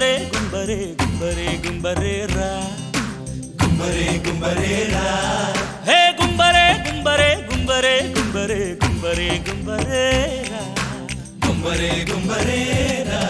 గుంబరే గుంబరే గుంబరే గుంబరే రా గుమ్మరే గుమ్మరే రా హే గుంబరే గుంబరే గుంబరే గుంబరే గుంబరే గుంబరే రా గుమ్మరే గుమ్మరే రా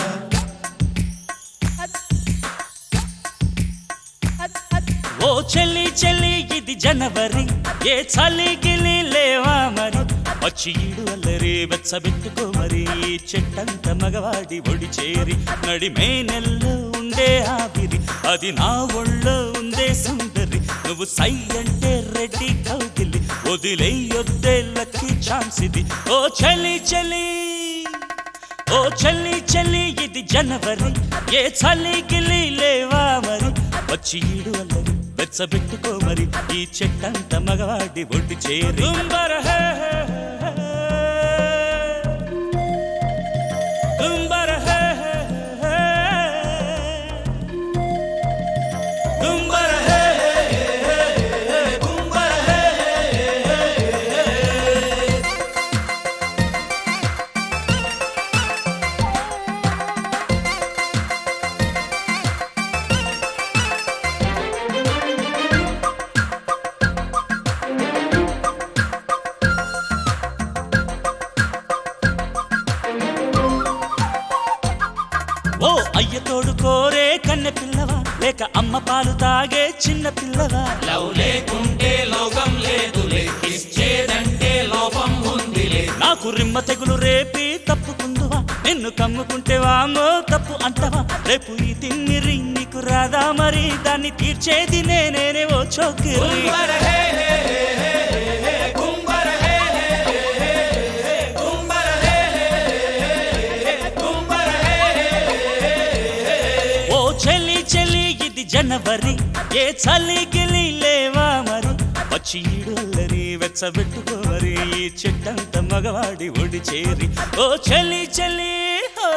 ఓ చెల్లి చెల్లి ఇది జనవరి ఏ చలి గిలి లేవా మరి వచ్చి ఈడు అల్లరి వెచ్చబెట్టుకో మరి ఈ చెట్టంత మగవాడి ఒడి చేరి నడిమే నెల్లో ఉండే ఆవిరి అది నా ఒళ్ళో ఉందే సుందరి నువ్వు సై అంటే రెడ్డి కౌగిలి వదిలేయొద్దే లక్కీ ఛాన్స్ ఇది ఓ చెల్లి చెల్లి ఓ చెల్లి చెల్లి ఇది జనవరి ఏ చలి గిలి లేవా మరి వచ్చి ఈడు అల్లరి వెచ్చబెట్టుకో మరి ఈ చెట్టంత మగవాడి ఒడ్డు చేరి గుంబర హే హే హే హే. గుంబర హే హే హే హే. గుంబర హే హే హే హే. గుంబర హే హే ఓ అయ్య తోడు కోరే కన్నె పిల్లవా లేక అమ్మ పాలు తాగే చిన్న పిల్లవా లవ్ లేకుంటే లోకం లేదులే ఇచ్చేదంటే లోపం ఉందిలే నాకు రిమ్మ తెగులు రేపి తప్పుకుందువా నిన్ను కమ్ముకుంటే వామో తప్పు అంటవా రేపు ఈ తిన్ని రింగికు రాదా మరి దాన్ని తీర్చేది నేనేనే ఓ చోకి గుమ్మర హే హే హే హే హే గుమ్మర హే హే హే హే గుమ్మర హే హే హే హే గుమ్మర హే హే ఓ చెల్లి చెల్లి ఇది జనవరి ఏ చలి గిలి లేవా మరి వచ్చి ఈడు అల్లరి వెచ్చబెట్టుకో మరి ఈ చెట్టంత మగవాడి ఒడి చేరి ఓ చెల్లి చెల్లి హో.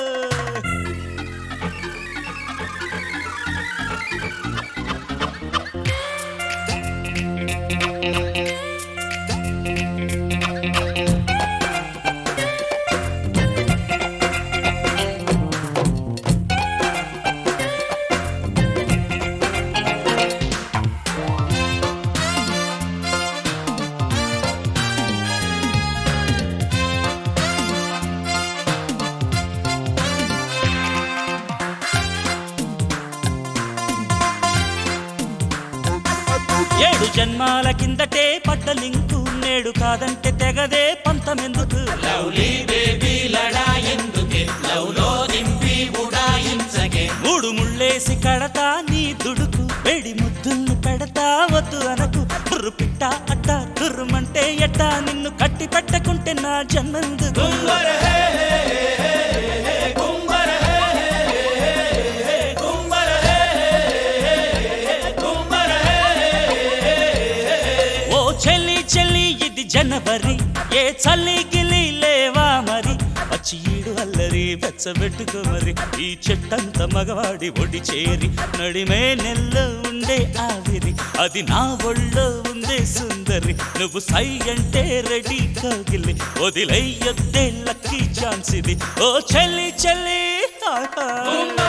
ఏడు జన్మాల కిందటే పడ్డ లింకు నేడు కాదంటే తెగదే పంతమెందుకు లవ్లీ బేబీ లడా ఎందుకే లవ్ లో దింపి ఉడాయించకే మూడు ముళ్ళేసి కడతా నీ దుడుకు వేడి ముద్దుల్ని పెడతా వద్దు అనకు బుర్రు పిట్ట అట్ట తుర్రుమంటే ఎట్ట నిన్ను కట్టి పెట్టకుంటే నా జన్మందుకు గుమ్మర హే హే హే హే గుమ్మర హే హే హే గుమ్మర హే హే హే గుమ్మర హే ఓ చెల్లి చెల్లి ఇది జనవరి ఏ చల్లి గిలి లేవా మరి వచ్చి ఈడు అల్లరి వెచ్చబెట్టుకో మరి ఈ చెట్టంత మగవాడి ఒడి చేరి నడిమే నెల్లో ఉండే ఆవిరి అది నా ఒళ్ళో ఉందే సుందరి నువ్వు సై అంటే రెడీ కగిలి వదిలేయొద్దే లక్కీ ఛాన్స్ ఇది ఓ చెల్లి చెల్లి ఆహా. గుమ్మర